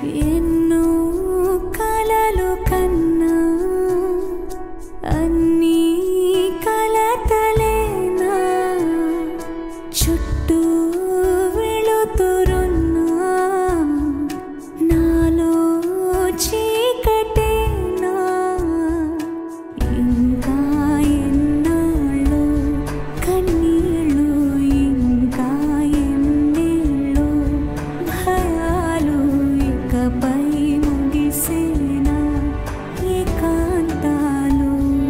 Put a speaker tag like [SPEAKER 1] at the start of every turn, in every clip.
[SPEAKER 1] ఎన్నో కలలు కన్నా అన్నీ కలతలేనా చుట్టూ వెళుతురున్నా నాలో చీకటేనా ఇంకా ఎన్నాళ్ళు కన్నీళ్ళు ఇంకా ఎన్నేళ్ళు భయాలు ఇకపై ముగిసేనా ఏకాంతాలు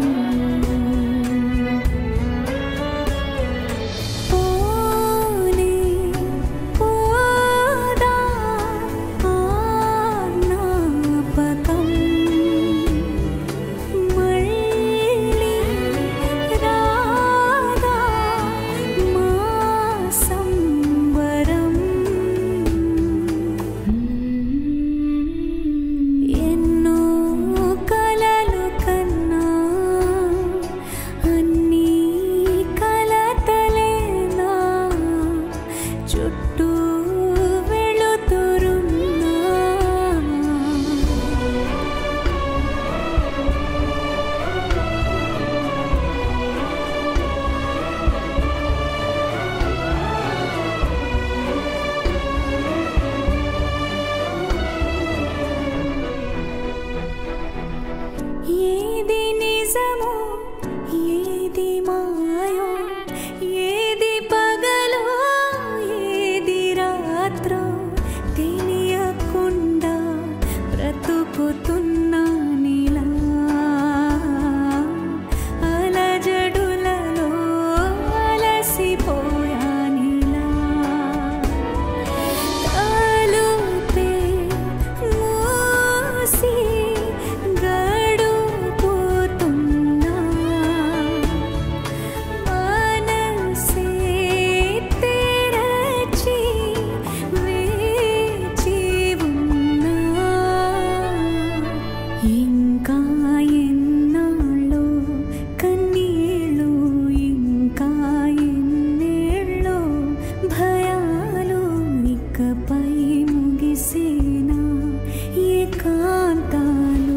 [SPEAKER 1] పోనీ పోదా ఆ జ్ఞాపకం మళ్ళీ రాదా మా సంబరం ఎన్నో కలలు కన్నా అన్నీ కలతలేనా చుట్టూ వెళుతురున్నా ఏది నిజమో ఏది మాయో ఏది పగలో ఏది రాత్రో తెలియకుండా బ్రతుకుతున్నా నీలా అలజడులలో అలసిపోయానిలా తలుపే మూసి గడుపుతున్నా మనసే తెరచి వేచి ఉన్నా ఇంకా ఎన్నాళ్ళు కన్నీళ్ళు ఇంకా ఎన్నేళ్ళు భయాలు ఇకపై ముగిసేనా ఏకాంతాలు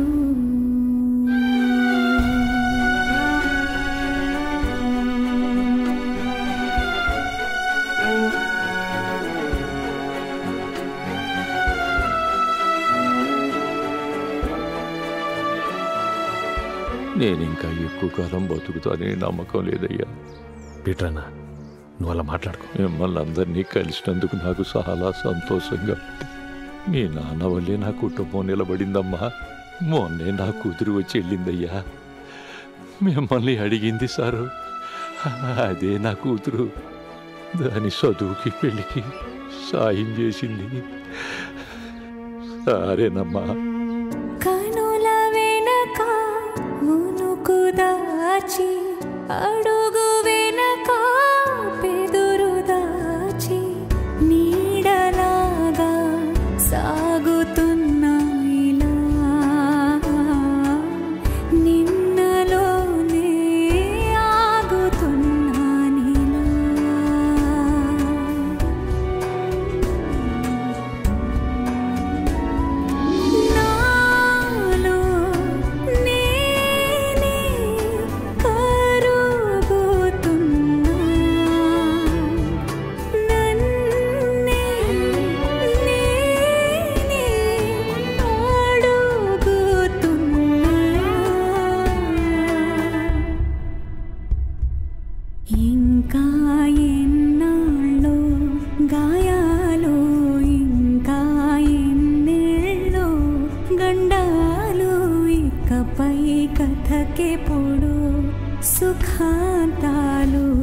[SPEAKER 2] నేను ఇంకా ఎక్కువ కాలం బతుకుతానని నమ్మకం లేదయ్యా
[SPEAKER 3] పీటర్ అన్న నువ్వు అలా మాట్లాడుకో
[SPEAKER 2] మిమ్మల్ని అందరినీ కలిసినందుకు నాకు చాలా సంతోషంగా ఉంది మీ నాన్న వల్లే నా కుటుంబం నిలబడిందమ్మా మొన్నే నా కూతురు వచ్చి వెళ్ళిందయ్యా మిమ్మల్ని అడిగింది సారు అదే నా కూతురు దాని చదువుకి పెళ్ళికి సాయం చేసింది సరేనమ్మా
[SPEAKER 1] కనుల వెనక ఉనుకు దాచి అడుగు వెనక పెదురు దాచి నీడలాగా సాగుతున్నా ఇలా నిన్నలోనే ఆగుతున్నా నీలా నాలో నేనే కరుగుతున్నా నన్నే నేనే అడుగుతున్నా ఇంకా ఎన్నాళ్ళు గాయాలు ఇంకా ఎన్నేళ్ళు గండాలు ఇకపై కథకెప్పుడు సుఖాంతాలు